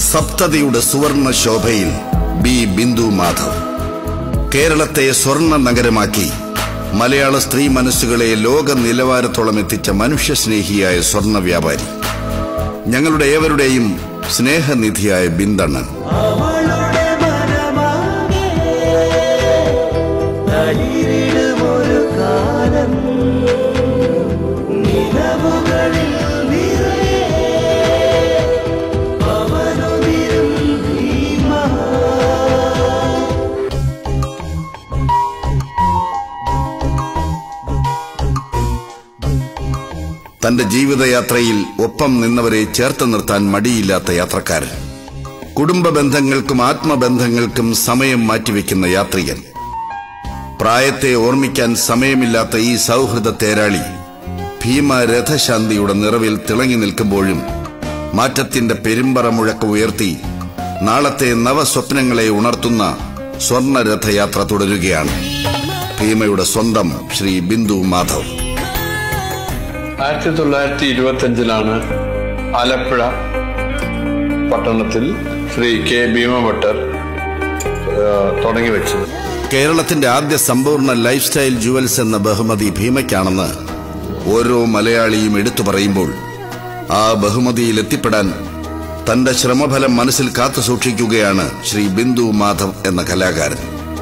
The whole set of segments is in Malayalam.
സപ്തതിയുടെ സുവർണ ശോഭയിൽ ബി ബിന്ദു മാധവ് കേരളത്തെ സ്വർണ്ണ നഗരമാക്കി മലയാള സ്ത്രീ മനസ്സുകളെ ലോക നിലവാരത്തോളം എത്തിച്ച മനുഷ്യസ്നേഹിയായ സ്വർണ്ണ വ്യാപാരി ഞങ്ങളുടെ ഏവരുടെയും സ്നേഹനിധിയായ ബിന്ദണ്ണൻ അവളുടെ മനമാകെ തളിരിടുമൊരു കാലം നിലവുകളിൽ നിറയെ അവനുതിരും ഭീമാ തന്റെ ജീവിതയാത്രയിൽ ഒപ്പം നിന്നവരെ ചേർത്ത് നിർത്താൻ മടിയില്ലാത്ത യാത്രക്കാരൻ കുടുംബ ബന്ധങ്ങൾക്കും ആത്മബന്ധങ്ങൾക്കും സമയം മാറ്റിവെക്കുന്ന യാത്രികൻ പ്രായത്തെ ഓർമ്മിക്കാൻ സമയമില്ലാത്ത ഈ സൗഹൃദ തേരാളി ഭീമ രഥശാന്തിയുടെ നിറവിൽ തിളങ്ങി നിൽക്കുമ്പോഴും മാറ്റത്തിന്റെ പെരുമ്പറ മുഴക്ക ഉയർത്തി നാളത്തെ നവസ്വപ്നങ്ങളെ ഉണർത്തുന്ന സ്വർണരഥയാത്ര തുടരുകയാണ് ഭീമയുടെ സ്വന്തം ശ്രീ ബിന്ദു മാധവ് ആയിരത്തി തൊള്ളായിരത്തി ഇരുപത്തി അഞ്ചിലാണ് ആലപ്പുഴ പട്ടണത്തിൽ ശ്രീ കെ ഭീമഭട്ടർ ഏഹ്, തുടങ്ങി വെച്ചത് കേരളത്തിന്റെ ആദ്യ സമ്പൂർണ്ണ ലൈഫ് സ്റ്റൈൽ ജുവൽസ് എന്ന ബഹുമതി ഭീമയ്ക്കാണെന്ന് ഓരോ മലയാളിയും എടുത്തു പറയുമ്പോൾ ആ ബഹുമതിയിൽ എത്തിപ്പെടാൻ തന്റെ ശ്രമഫലം മനസ്സിൽ കാത്തു സൂക്ഷിക്കുകയാണ് ശ്രീ ബിന്ദു മാധവ് എന്ന കലാകാരൻ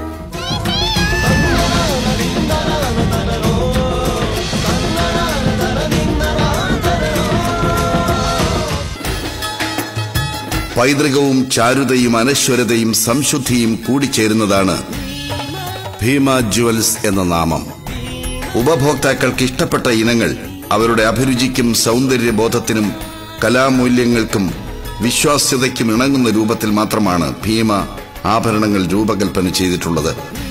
പൈതൃകവും ചാരുതയും അനശ്വരതയും സംശുദ്ധിയും കൂടിച്ചേരുന്നതാണ് ഭീമ ജുവൽസ് എന്ന നാമം ഉപഭോക്താക്കൾക്ക് ഇഷ്ടപ്പെട്ട ഇനങ്ങൾ അവരുടെ അഭിരുചിക്കും സൗന്ദര്യബോധത്തിനും കലാമൂല്യങ്ങൾക്കും വിശ്വാസ്യതയ്ക്കും ഇണങ്ങുന്ന രൂപത്തിൽ മാത്രമാണ് ഭീമ ആഭരണങ്ങൾ രൂപകൽപ്പന ചെയ്തിട്ടുള്ളത്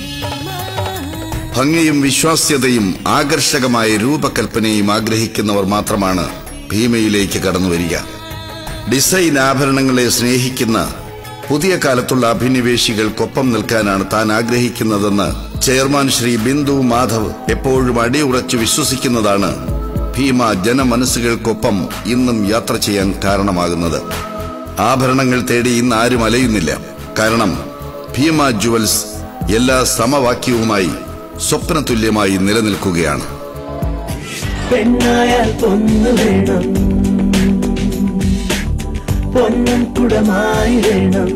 ഭംഗിയും വിശ്വാസ്യതയും ആകർഷകമായ രൂപകൽപ്പനയും ആഗ്രഹിക്കുന്നവർ മാത്രമാണ് ഭീമയിലേക്ക് കടന്നുവരിക ഡിസൈൻ ആഭരണങ്ങളെ സ്നേഹിക്കുന്ന പുതിയ കാലത്തുള്ള അഭിനിവേശികൾക്കൊപ്പം നിൽക്കാനാണ് താൻ ആഗ്രഹിക്കുന്നതെന്ന് ചെയർമാൻ ശ്രീ ബിന്ദു മാധവ് എപ്പോഴും അടിയുറച്ചു വിശ്വസിക്കുന്നതാണ് ഭീമ ജനമനസ്സുകൾക്കൊപ്പം ഇന്നും യാത്ര ചെയ്യാൻ കാരണമാകുന്നത് ആഭരണങ്ങൾ തേടി ഇന്ന് ആരും അലയുന്നില്ല കാരണം ഭീമ ജുവൽസ് എല്ലാ സമവാക്യവുമായി സ്വപ്നതുല്യമായി നിലനിൽക്കുകയാണ് പെണ്ണായാൽ പൊന്നു വേണം പൊന്നും കുടമായി വേണം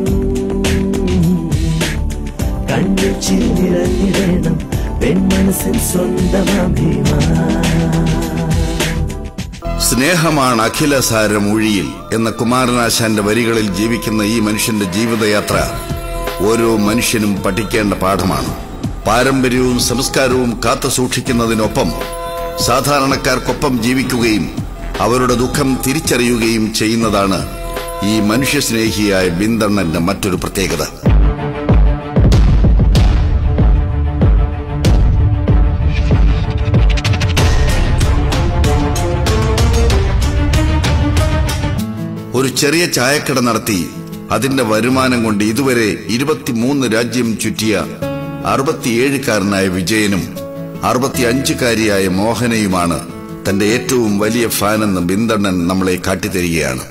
കണ്ണിൽ ചിന്നിറങ്ങിടണം പെൺമനസ്സിൻ സ്വന്തമാം ഭീമാ സ്നേഹമാണ് അഖിലസാരം ഒഴിയിൽ എന്ന കുമാരനാശാന്റെ വരികളിൽ ജീവിക്കുന്ന ഈ മനുഷ്യന്റെ ജീവിതയാത്ര ഓരോ മനുഷ്യനും പഠിക്കേണ്ട പാഠമാണ് പാരമ്പര്യവും സംസ്കാരവും കാത്തു സൂക്ഷിക്കുന്നതിനൊപ്പം സാധാരണക്കാർക്കൊപ്പം ജീവിക്കുകയും അവരുടെ ദുഃഖം തിരിച്ചറിയുകയും ചെയ്യുന്നതാണ് ഈ മനുഷ്യസ്നേഹിയായ ബിന്ദണ്ണന്റെ മറ്റൊരു പ്രത്യേകത ഒരു ചെറിയ ചായക്കട നടത്തി അതിന്റെ വരുമാനം കൊണ്ട് ഇതുവരെ ഇരുപത്തിമൂന്ന് രാജ്യം ചുറ്റിയ അറുപത്തിയേഴുകാരനായ വിജയനും അറുപത്തിയഞ്ചുകാരിയായ മോഹനയുമാണ് തന്റെ ഏറ്റവും വലിയ ഫാനെന്ന് ബിന്ദണ്ണൻ നമ്മളെ കാട്ടിത്തരികയാണ്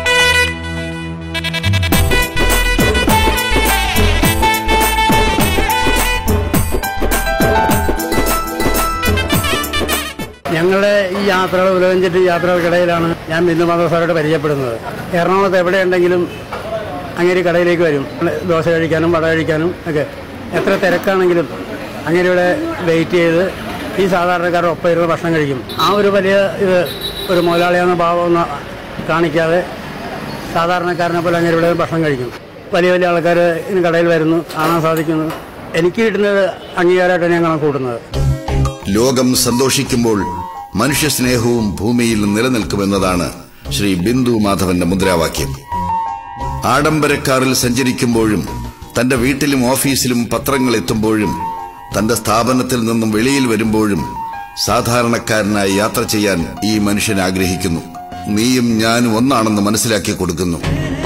ഞങ്ങളുടെ ഈ യാത്രകൾ ഉലകഞ്ചിട്ട് യാത്രകൾക്കിടയിലാണ് ഞാൻ ബിന്ദുമാധവ സാറോട് പരിചയപ്പെടുന്നത് എറണാകുളത്ത് എവിടെയുണ്ടെങ്കിലും അങ്ങനെ കടയിലേക്ക് വരും ദോശ കഴിക്കാനും വട കഴിക്കാനും ഒക്കെ എത്ര തിരക്കാണെങ്കിലും അങ്ങനെ ഇവിടെ വെയിറ്റ് ചെയ്ത് ഈ സാധാരണക്കാരുടെ ഒപ്പം ഇരുന്ന് ഭക്ഷണം കഴിക്കും ആ ഒരു വലിയ ഇത് ഒരു മുതലാളിയാണെന്ന ഭാവമൊന്നും കാണിക്കാതെ സാധാരണക്കാരനെ പോലെ അങ്ങനെ ഇവിടെ ഭക്ഷണം കഴിക്കും വലിയ വലിയ ആൾക്കാർ ഇന്ന് കടയിൽ വരുന്നു കാണാൻ സാധിക്കുന്നു എനിക്ക് കിട്ടുന്നത് അംഗീകാരമായിട്ടാണ് ഞാൻ കണക്കൂട്ടുന്നത് ലോകം സന്തോഷിക്കുമ്പോൾ മനുഷ്യസ്നേഹവും ഭൂമിയിൽ നിലനിൽക്കുമെന്നതാണ് ശ്രീ ബിന്ദു മാധവന്റെ മുദ്രാവാക്യം ആഡംബരക്കാറിൽ സഞ്ചരിക്കുമ്പോഴും തന്റെ വീട്ടിലും ഓഫീസിലും പത്രങ്ങൾ എത്തുമ്പോഴും തന്റെ സ്ഥാപനത്തിൽ നിന്നും വെളിയിൽ വരുമ്പോഴും സാധാരണക്കാരനായി യാത്ര ചെയ്യാൻ ഈ മനുഷ്യൻ ആഗ്രഹിക്കുന്നു നീയും ഞാനും ഒന്നാണെന്ന് മനസ്സിലാക്കി കൊടുക്കുന്നു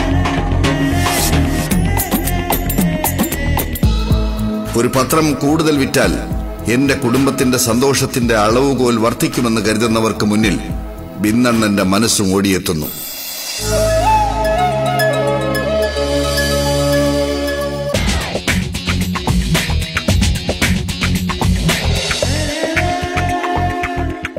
ഒരു പത്രം കൂടുതൽ വിറ്റാൽ എന്റെ കുടുംബത്തിന്റെ സന്തോഷത്തിന്റെ അളവുകോൽ വർദ്ധിക്കുമെന്ന് കരുതുന്നവർക്ക് മുന്നിൽ ബിന്നണ്ണന്റെ മനസ്സും ഓടിയെത്തുന്നു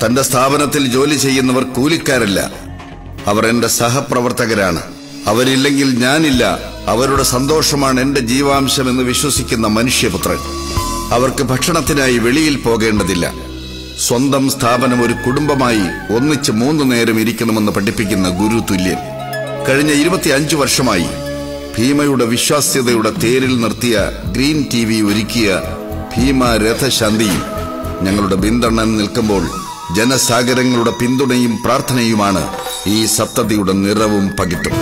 തന്റെ സ്ഥാപനത്തിൽ ജോലി ചെയ്യുന്നവർ കൂലിക്കാരല്ല അവർ എന്റെ സഹപ്രവർത്തകരാണ് അവരില്ലെങ്കിൽ ഞാനില്ല അവരുടെ സന്തോഷമാണ് എന്റെ ജീവാംശം എന്ന് വിശ്വസിക്കുന്ന മനുഷ്യപുത്രൻ അവർക്ക് ഭക്ഷണത്തിനായി വെളിയിൽ പോകേണ്ടതില്ല സ്വന്തം സ്ഥാപനം ഒരു കുടുംബമായി ഒന്നിച്ച് മൂന്നു നേരം ഇരിക്കണമെന്ന് പഠിപ്പിക്കുന്ന ഗുരു തുല്യൻ കഴിഞ്ഞ ഇരുപത്തിയഞ്ചു വർഷമായി ഭീമയുടെ വിശ്വാസ്യതയുടെ തേരിൽ നിർത്തിയ ഗ്രീൻ ടി വി ഒരുക്കിയ ഭീമ രഥശാന്തിയും ഞങ്ങളുടെ പിന്തുണൻ നിൽക്കുമ്പോൾ ജനസാഗരങ്ങളുടെ പിന്തുണയും പ്രാർത്ഥനയുമാണ് ഈ സപ്തതിയുടെ നിറവും പകിട്ടും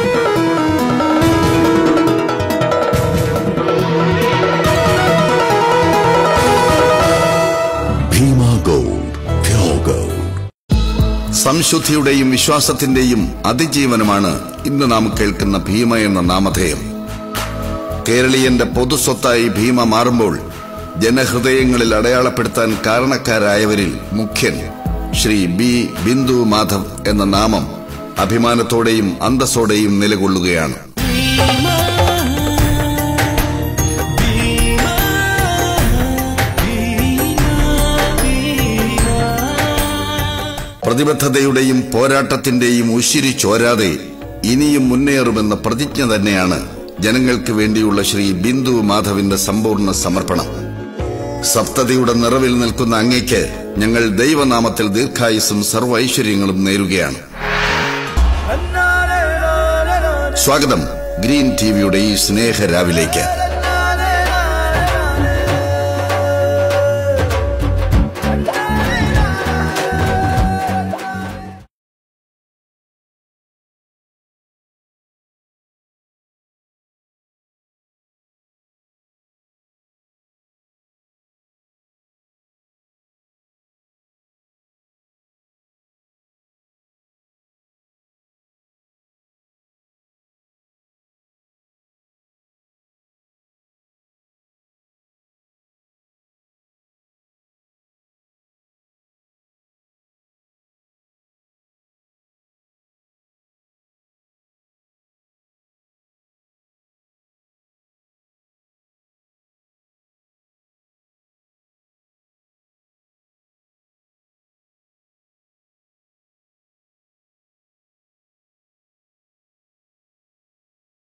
Bhima Gold, pure gold. സംശുദ്ധിയുടെയും വിശ്വാസത്തിന്റെയും അതിജീവനമാണ് ഇന്ന് നാം കേൾക്കുന്ന ഭീമ എന്ന നാമധേയം കേരളീയന്റെ പൊതുസ്വത്തായി ഭീമ മാറുമ്പോൾ ജനഹൃദയങ്ങളിൽ അടയാളപ്പെടുത്താൻ കാരണക്കാരായവരിൽ മുഖ്യൻ ശ്രീ ബി ബിന്ദു മാധവ് എന്ന നാമം അഭിമാനത്തോടെയും അന്തസ്സോടെയും നിലകൊള്ളുകയാണ് പ്രതിബദ്ധതയുടെയും പോരാട്ടത്തിന്റെയും ഉശിരി ചോരാതെ ഇനിയും മുന്നേറുമെന്ന പ്രതിജ്ഞ തന്നെയാണ് ജനങ്ങൾക്ക് വേണ്ടിയുള്ള ശ്രീ ബിന്ദു മാധവിന്റെ സമ്പൂർണ്ണ സമർപ്പണം സപ്തതിയുടെ നിറവിൽ നിൽക്കുന്ന അങ്ങയ്ക്ക് ഞങ്ങൾ ദൈവനാമത്തിൽ ദീർഘായുസും സർവ്വ ഐശ്വര്യങ്ങളും നേരുകയാണ് സ്വാഗതം ഗ്രീൻ ടിവിയുടെ ഈ സ്നേഹ രാവിലേക്ക്